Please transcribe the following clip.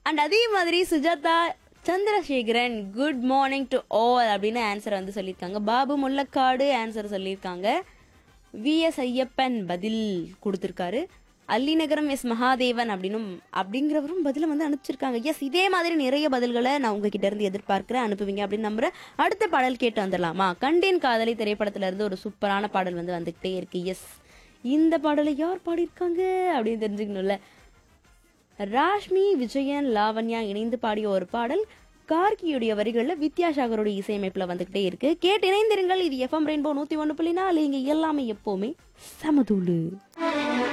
and அதே மாதிரி Sujatha Chandrasekaran good morning to all அப்படின்னு ஆன்சர் வந்து சொல்லியிருக்காங்க பாபு முல்லக்காடு ஆன்சர் சொல்லியிருக்காங்க வி எஸ் ஐயப்பன் பதில் கொடுத்துருக்காரு அல்லிநகரம் எஸ் மகாதேவன் அப்படின்னும் அப்படிங்கிறவரும் பதில வந்து அனுப்பிச்சிருக்காங்க எஸ் இதே மாதிரி நிறைய பதில்களை நான் உங்ககிட்ட இருந்து எதிர்பார்க்கிறேன் அனுப்புவீங்க அப்படின்னு நம்புறேன் அடுத்த பாடல் கேட்டு வந்துடலாமா கண்டேன் காதலி திரைப்படத்துல இருந்து ஒரு சூப்பரான பாடல் வந்து வந்துகிட்டே இருக்கு எஸ் இந்த பாடலை யார் பாடியிருக்காங்க அப்படின்னு தெரிஞ்சுக்கணும்ல ராஷ்மி விஜயன் லாவண்யா இணைந்து பாடிய ஒரு பாடல் கார்கியுடைய வரிகளில் வித்யாசாகருடைய இசையமைப்பில் வந்துகிட்டே இருக்கு கேட்டு இணைந்திருங்கள் இது எஃப்எம் ரெயின்போ நூற்றி ஒன்று புள்ளி நாலு இங்கே எல்லாமே எப்போவுமே சமதூளு